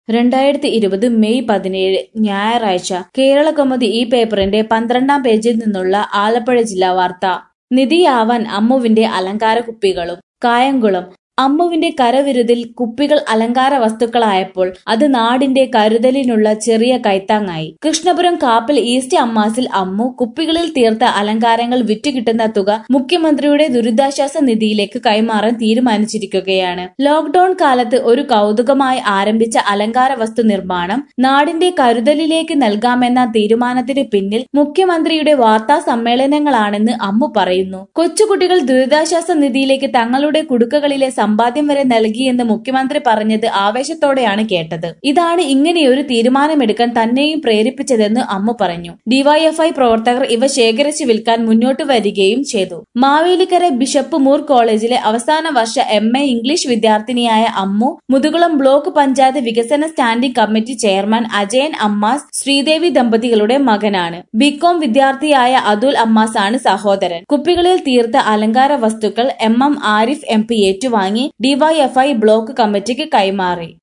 രണ്ടായിരത്തി ഇരുപത് മെയ് പതിനേഴ് ഞായറാഴ്ച കേരളകൗമുദി ഈ പേപ്പറിന്റെ പന്ത്രണ്ടാം പേജിൽ നിന്നുള്ള ആലപ്പുഴ ജില്ലാ വാർത്ത നിധിയാവാൻ അമ്മുവിന്റെ അലങ്കാര കുപ്പികളും കായംകുളം അമ്മുവിന്റെ കരവിരുതിൽ കുപ്പികൾ അലങ്കാര വസ്തുക്കളായപ്പോൾ അത് നാടിന്റെ കരുതലിനുള്ള ചെറിയ കൈത്താങ്ങായി കൃഷ്ണപുരം കാപ്പിൽ ഈസ്റ്റ് അമ്മാസിൽ അമ്മു കുപ്പികളിൽ തീർത്ത അലങ്കാരങ്ങൾ വിറ്റുകിട്ടുന്ന തുക മുഖ്യമന്ത്രിയുടെ ദുരിതാശ്വാസ നിധിയിലേക്ക് കൈമാറാൻ തീരുമാനിച്ചിരിക്കുകയാണ് ലോക്ഡൌൺ കാലത്ത് ഒരു കൗതുകമായി ആരംഭിച്ച അലങ്കാര വസ്തു നിർമ്മാണം നാടിന്റെ കരുതലിലേക്ക് നൽകാമെന്ന തീരുമാനത്തിന് പിന്നിൽ മുഖ്യമന്ത്രിയുടെ വാർത്താ സമ്മേളനങ്ങളാണെന്ന് അമ്മു പറയുന്നു കൊച്ചുകുട്ടികൾ ദുരിതാശ്വാസ നിധിയിലേക്ക് തങ്ങളുടെ കുടുക്കകളിലെ സമ്പാദ്യം വരെ നൽകിയെന്ന് മുഖ്യമന്ത്രി പറഞ്ഞത് ആവേശത്തോടെയാണ് കേട്ടത് ഇതാണ് ഇങ്ങനെയൊരു തീരുമാനമെടുക്കാൻ തന്നെയും പ്രേരിപ്പിച്ചതെന്ന് അമ്മ പറഞ്ഞു ഡിവൈഎഫ്ഐ പ്രവർത്തകർ ഇവ ശേഖരിച്ചു വിൽക്കാൻ മുന്നോട്ട് വരികയും ചെയ്തു മാവേലിക്കര ബിഷപ്പ് മൂർ കോളേജിലെ അവസാന വർഷ എം എ ഇംഗ്ലീഷ് വിദ്യാർത്ഥിനിയായ അമ്മു മുതുകുളം ബ്ലോക്ക് പഞ്ചായത്ത് വികസന standing committee chairman Ajayan Ammas Sreedevi ദമ്പതികളുടെ മകനാണ് ബികോം വിദ്യാർത്ഥിയായ അതുൽ അമ്മാസ് ആണ് സഹോദരൻ കുപ്പികളിൽ തീർത്ത അലങ്കാര വസ്തുക്കൾ M M Arif M P ഏറ്റുവാങ്ങി ഡിവൈഎഫ്ഐ ബ്ലോക്ക് കമ്മിറ്റിക്ക് കൈമാറി